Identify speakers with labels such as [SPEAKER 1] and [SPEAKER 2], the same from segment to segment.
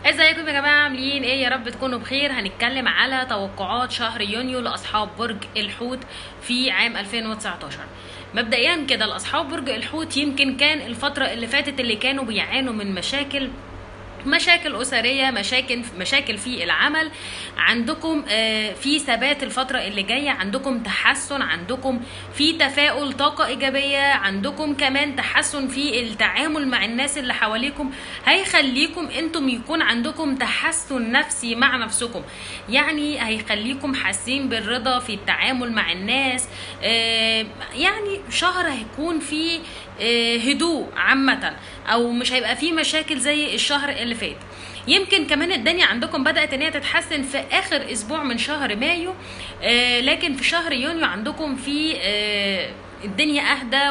[SPEAKER 1] ازيكم يا جماعه عاملين ايه يا رب تكونوا بخير هنتكلم على توقعات شهر يونيو لاصحاب برج الحوت في عام 2019 مبدئيا كده لاصحاب برج الحوت يمكن كان الفتره اللي فاتت اللي كانوا بيعانوا من مشاكل مشاكل أسرية مشاكل مشاكل في العمل عندكم آه، في ثبات الفترة اللي جاية عندكم تحسن عندكم في تفاؤل طاقة إيجابية عندكم كمان تحسن في التعامل مع الناس اللي حواليكم هيخليكم انتم يكون عندكم تحسن نفسي مع نفسكم يعني هيخليكم حاسين بالرضا في التعامل مع الناس آه، يعني شهر هيكون فيه آه، هدوء عامة او مش هيبقى فيه مشاكل زي الشهر اللي فات يمكن كمان الدنيا عندكم بدأت ان هي تتحسن في اخر اسبوع من شهر مايو آه، لكن في شهر يونيو عندكم في آه، الدنيا اهدى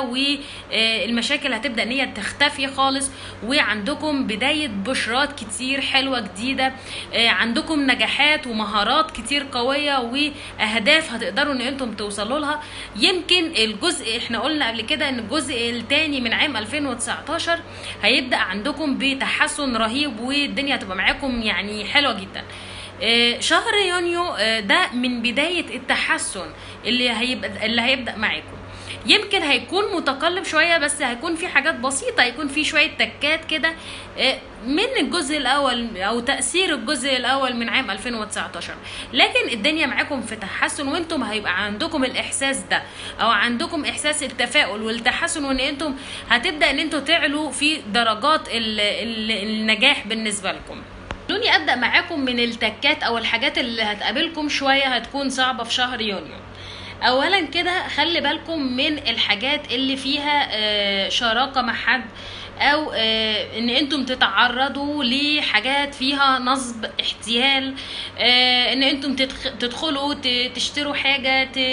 [SPEAKER 1] والمشاكل هتبدا ان هي تختفي خالص وعندكم بدايه بشرات كتير حلوه جديده آه، عندكم نجاحات ومهارات كتير قويه واهداف هتقدروا ان انتم توصلوا لها يمكن الجزء احنا قلنا قبل كده ان الجزء الثاني من عام 2019 هيبدا عندكم بتحسن رهيب والدنيا هتبقى معاكم يعني حلوه جدا آه، شهر يونيو آه، ده من بدايه التحسن اللي هيبقى اللي هيبدا معاكم يمكن هيكون متقلب شويه بس هيكون في حاجات بسيطه هيكون في شويه تكات كده آه، من الجزء الاول او تاثير الجزء الاول من عام 2019 لكن الدنيا معاكم في تحسن وانتم هيبقى عندكم الاحساس ده او عندكم احساس التفاؤل والتحسن وان انتم هتبدا ان انتم تعلوا في درجات ال- ال- النجاح بالنسبه لكم خلوني ابدا معاكم من التكات او الحاجات اللي هتقابلكم شويه هتكون صعبه في شهر يونيو اولا كده خلي بالكم من الحاجات اللي فيها آه، شراكه مع حد او آه، ان انتم تتعرضوا لحاجات فيها نصب احتيال آه، ان انتم تدخ- تدخلوا ت- تشتروا حاجه ت...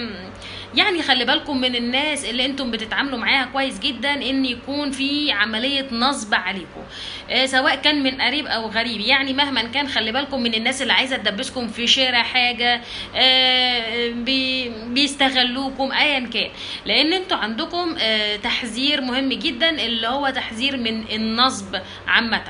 [SPEAKER 1] يعني خلي بالكم من الناس اللي انتم بتتعاملوا معاها كويس جدا ان يكون في عمليه نصب عليكم آه، سواء كان من قريب او غريب يعني مهما كان خلي بالكم من الناس اللي عايزه تدبسكم في شراء حاجه آه، بي- بيستغلوكم ايا كان لان انتوا عندكم آه، تحذير مهم جدا اللي هو تحذير من النصب عامه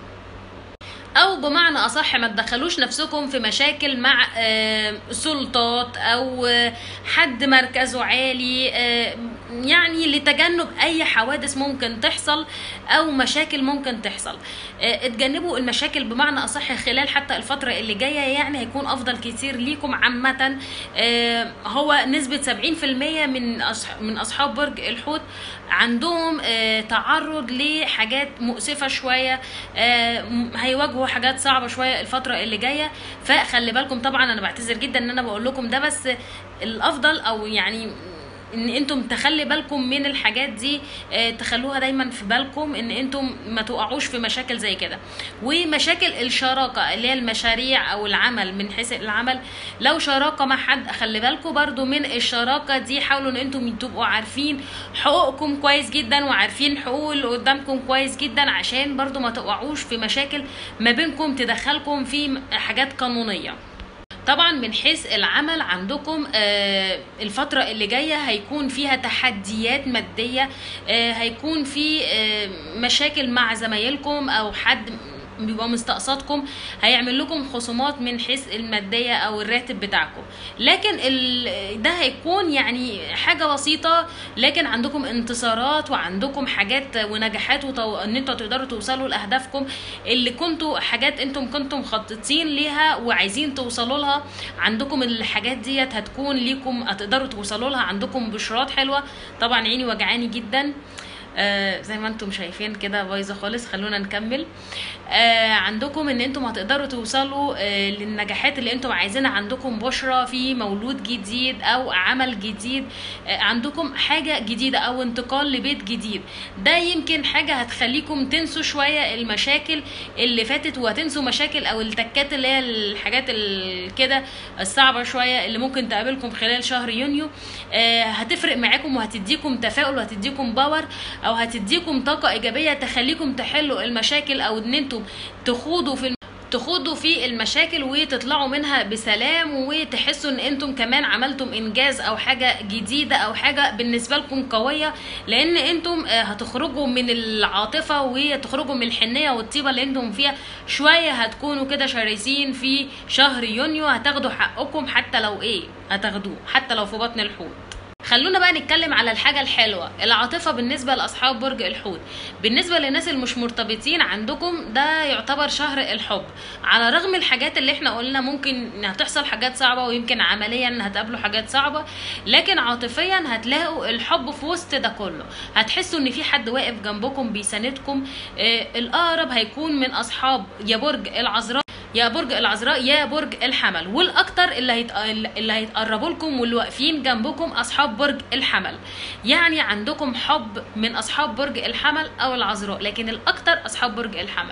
[SPEAKER 1] او بمعنى اصح ما تدخلوش نفسكم في مشاكل مع آه، سلطات او آه، حد مركزه عالي آه، يعني لتجنب اي حوادث ممكن تحصل او مشاكل ممكن تحصل آه، اتجنبوا المشاكل بمعنى اصح خلال حتى الفتره اللي جايه يعني هيكون افضل كتير ليكم عامه آه، هو نسبه 70% من أصح- من اصحاب برج الحوت عندهم آه، تعرض لحاجات مؤسفه شويه آه، م- هيواجهوا حاجات صعبه شويه الفتره اللي جايه فخلي بالكم طبعا انا بعتذر جدا ان انا بقول لكم ده بس الافضل او يعني ان انتم تخلي بالكم من الحاجات دي آه، تخلوها دايما في بالكم ان انتم ما تقعوش في مشاكل زي كده ومشاكل الشراكه اللي هي المشاريع او العمل من حيث العمل لو شراكه مع حد خلي بالكم برضو من الشراكه دي حاولوا ان انتم تبقوا عارفين حقوقكم كويس جدا وعارفين حقوق اللي قدامكم كويس جدا عشان برضو ما تقعوش في مشاكل ما بينكم تدخلكم في حاجات قانونيه طبعا من حيث العمل عندكم آه، الفترة اللي جاية هيكون فيها تحديات مادية آه، هيكون في آه، مشاكل مع زمايلكم او حد بيبقى مستقصدكم هيعمل لكم خصومات من حيث المادية او الراتب بتاعكم لكن ال... ده هيكون يعني حاجة بسيطة لكن عندكم انتصارات وعندكم حاجات ونجاحات وتو... ان انتوا تقدروا توصلوا لاهدافكم اللي كنتوا حاجات انتم كنتم مخططين ليها وعايزين توصلوا لها عندكم الحاجات ديت هتكون ليكم هتقدروا توصلوا لها عندكم بشرات حلوة طبعا عيني وجعاني جدا آه زي ما انتم شايفين كده بايظه خالص خلونا نكمل آه عندكم ان انتم هتقدروا توصلوا آه للنجاحات اللي انتم عايزينها عندكم بشرة في مولود جديد او عمل جديد آه عندكم حاجة جديدة او انتقال لبيت جديد ده يمكن حاجة هتخليكم تنسوا شوية المشاكل اللي فاتت وهتنسوا مشاكل او التكات اللي هي الحاجات ال- كده الصعبة شوية اللي ممكن تقابلكم خلال شهر يونيو آه هتفرق معاكم وهتديكم تفاؤل وهتديكم باور او هتديكم طاقة ايجابية تخليكم تحلوا المشاكل او ان انتم تخوضوا في تخوضوا في المشاكل وتطلعوا منها بسلام وتحسوا ان انتم كمان عملتم انجاز او حاجه جديده او حاجه بالنسبه لكم قويه لان انتم آه، هتخرجوا من العاطفه وتخرجوا من الحنيه والطيبه اللي انتم فيها شويه هتكونوا كده شرسين في شهر يونيو هتاخدوا حقكم حتى لو ايه هتاخدوه حتى لو في بطن الحوت خلونا بقى نتكلم على الحاجة الحلوة العاطفة بالنسبة لأصحاب برج الحوت بالنسبة للناس اللي مش مرتبطين عندكم ده يعتبر شهر الحب على رغم الحاجات اللي احنا قلنا ممكن هتحصل حاجات صعبة ويمكن عمليا هتقابلوا حاجات صعبة لكن عاطفيا هتلاقوا الحب في وسط ده كله هتحسوا ان في حد واقف جنبكم بيساندكم آه الأقرب هيكون من أصحاب يا برج العذراء يا برج العذراء يا برج الحمل والاكتر اللي هيت... اللي هيتقربوا لكم واللي واقفين جنبكم اصحاب برج الحمل يعني عندكم حب من اصحاب برج الحمل او العذراء لكن الاكتر اصحاب برج الحمل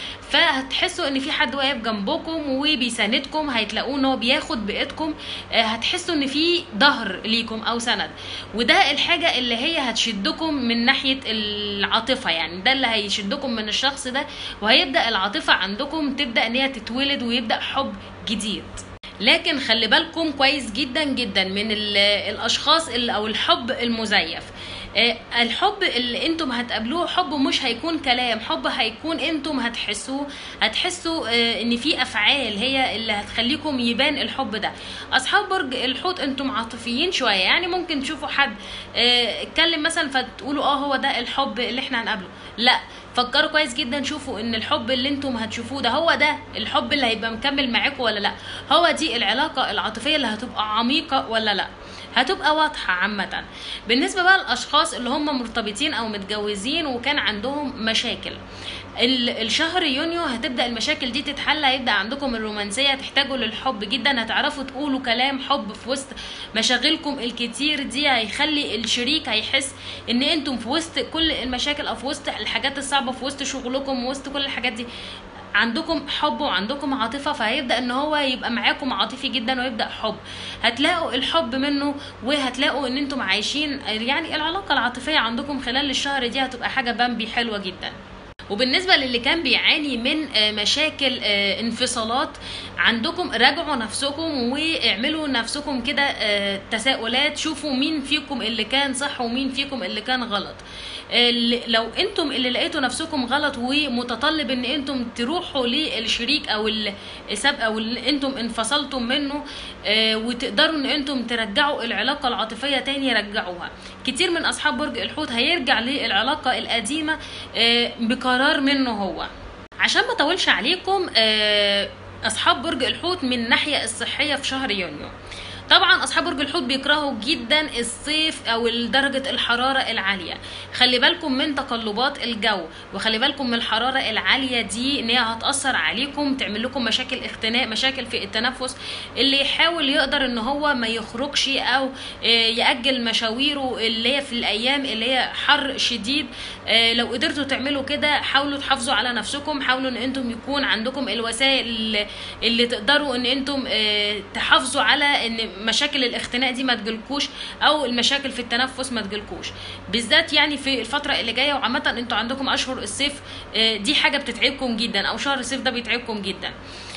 [SPEAKER 1] فهتحسوا ان في حد واقف جنبكم وبيساندكم هتلاقوه ان هو بياخد بايدكم آه، هتحسوا ان في ظهر ليكم او سند وده الحاجه اللي هي هتشدكم من ناحيه العاطفه يعني ده اللي هيشدكم من الشخص ده وهيبدا العاطفه عندكم تبدا ان هي تتولد ويبدا حب جديد لكن خلي بالكم كويس جدا جدا من ال- الاشخاص اللي او الحب المزيف آه، الحب اللي انتم هتقابلوه حب مش هيكون كلام حب هيكون انتم هتحسوه هتحسوا آه، ان في افعال هي اللي هتخليكم يبان الحب ده اصحاب برج الحوت انتم عاطفيين شويه يعني ممكن تشوفوا حد آه، اتكلم مثلا فتقولوا اه هو ده الحب اللي احنا هنقابله لا فكروا كويس جدا شوفوا ان الحب اللي انتم هتشوفوه ده هو ده الحب اللي هيبقى مكمل معاكم ولا لا هو دي العلاقه العاطفيه اللي هتبقى عميقه ولا لا هتبقى واضحة عامة بالنسبة بقى للأشخاص اللي هم مرتبطين أو متجوزين وكان عندهم مشاكل ال- الشهر يونيو هتبدا المشاكل دي تتحل هيبدا عندكم الرومانسيه تحتاجوا للحب جدا هتعرفوا تقولوا كلام حب في وسط مشاغلكم الكتير دي هيخلي الشريك هيحس ان انتم في وسط كل المشاكل او في وسط الحاجات الصعبه في وسط شغلكم وسط كل الحاجات دي عندكم حب وعندكم عاطفه فهيبدا ان هو يبقى معاكم عاطفي جدا ويبدا حب هتلاقوا الحب منه وهتلاقوا ان انتم عايشين يعني العلاقه العاطفيه عندكم خلال الشهر دي هتبقى حاجه بامبي حلوه جدا وبالنسبة للي كان بيعاني من آه، مشاكل آه، انفصالات عندكم راجعوا نفسكم واعملوا نفسكم كده آه، تساؤلات شوفوا مين فيكم اللي كان صح ومين فيكم اللي كان غلط اللي- لو انتم اللي لقيتوا نفسكم غلط ومتطلب ان انتم تروحوا للشريك او السابق او اللي انتم انفصلتم منه آه، وتقدروا ان انتم ترجعوا العلاقه العاطفيه تاني رجعوها كتير من اصحاب برج الحوت هيرجع للعلاقه القديمه آه، بقرار منه هو عشان ما اطولش عليكم آه، اصحاب برج الحوت من الناحيه الصحيه في شهر يونيو طبعا اصحاب برج الحوت بيكرهوا جدا الصيف او درجه الحراره العاليه خلي بالكم من تقلبات الجو وخلي بالكم من الحراره العاليه دي ان هي هتاثر عليكم تعمل لكم مشاكل اختناق مشاكل في التنفس اللي يحاول يقدر ان هو ما يخرجش او آه، ياجل مشاويره اللي هي في الايام اللي هي حر شديد آه، لو قدرتوا تعملوا كده حاولوا تحافظوا على نفسكم حاولوا ان انتم يكون عندكم الوسائل اللي- اللي تقدروا ان انتم آه، تحافظوا على ان مشاكل الاختناق دي ما تجيلكوش او المشاكل في التنفس ما تجيلكوش بالذات يعني في الفتره اللي جايه وعامه انتوا عندكم اشهر الصيف آه، دي حاجه بتتعبكم جدا او شهر الصيف ده بيتعبكم جدا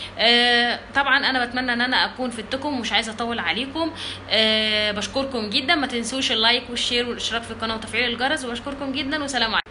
[SPEAKER 1] آه، طبعا انا بتمنى ان انا اكون فدتكم ومش عايزه اطول عليكم آه، بشكركم جدا ما تنسوش اللايك والشير والاشتراك في القناه وتفعيل الجرس وبشكركم جدا وسلام عليكم